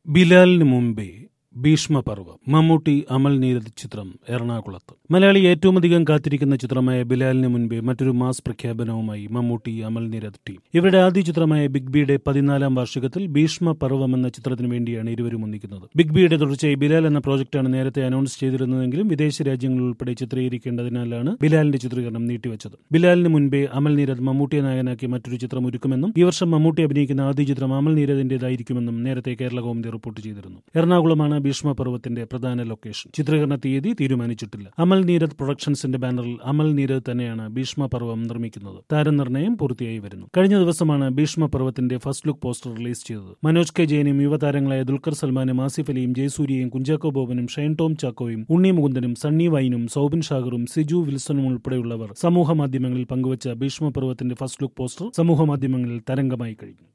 ബിലാലിന് മുമ്പേ ഭീഷ്മപർവം മമ്മൂട്ടി അമൽ നീരദ് ചിത്രം എറണാകുളത്ത് മലയാളി ഏറ്റവും അധികം കാത്തിരിക്കുന്ന ചിത്രമായ ബിലാലിന് മുൻപേ മറ്റൊരു മാസ് പ്രഖ്യാപനവുമായി മമ്മൂട്ടി അമൽ നീരദ് ടീം ഇവരുടെ ആദ്യ ചിത്രമായ ബിഗ് ബിയുടെ പതിനാലാം വാർഷികത്തിൽ ഭീഷ്മ പർവം എന്ന ചിത്രത്തിന് വേണ്ടിയാണ് ഇരുവരും ഒന്നിക്കുന്നത് ബിഗ് ബിയുടെ തുടർച്ചയായി ബിലാൽ എന്ന പ്രോജക്റ്റാണ് നേരത്തെ അനൗൺസ് ചെയ്തിരുന്നതെങ്കിലും വിദേശ രാജ്യങ്ങളിൽ ഉൾപ്പെടെ ചിത്രീകരിക്കേണ്ടതിനാലാണ് ബിലാലിന്റെ ചിത്രീകരണം നീട്ടിവെച്ചത് ബിലാലിന് മുൻപേ അമൽ നീരദ് മമ്മൂട്ടിയെ നായകനാക്കി മറ്റൊരു ചിത്രം ഒരുക്കുമെന്നും ഈ വർഷം മമ്മൂട്ടി അഭിനയിക്കുന്ന ആദ്യ ചിത്രം അമൽ നീരദിന്റേതായിരിക്കുമെന്നും നേരത്തെ കേരള കോമതി റിപ്പോർട്ട് ചെയ്തിരുന്നു എറണാകുളമാണ് ഭീഷ്മപർവത്തിന്റെ പ്രധാന ലൊക്കേഷൻ ചിത്രീകരണ തീയതി തീരുമാനിച്ചിട്ടില്ല അമൽ നീരദ് പ്രൊഡക്ഷൻസിന്റെ ബാനറിൽ അമൽ നീരദ് തന്നെയാണ് ഭീഷ്മപർവം നിർമ്മിക്കുന്നത് താരനിർണയം പൂർത്തിയായി വരുന്നു കഴിഞ്ഞ ദിവസമാണ് ഭീഷ്മപർവത്തിന്റെ ഫസ്റ്റ് ലുക്ക് പോസ്റ്റർ റിലീസ് ചെയ്തത് മനോജ് കെ ജയനും യുവതാരങ്ങളായ ദുൽഖർ സൽമാനും ആസിഫ് അലിയും ജയസൂര്യയും കുഞ്ചാക്കോ ബോബനും ഷൈൻ ടോം ചാക്കോയും ഉണ്ണി മുകുന്ദനും സണ്ണി വൈനും സൗബിൻ ഷാഗറും സിജു വിൽസണും ഉൾപ്പെടെയുള്ളവർ സമൂഹ മാധ്യമങ്ങളിൽ പങ്കുവച്ച ഭീഷ്മപർവത്തിന്റെ ഫസ്റ്റ് ലുക്ക് പോസ്റ്റർ സമൂഹ മാധ്യമങ്ങളിൽ തരംഗമായി കഴിഞ്ഞു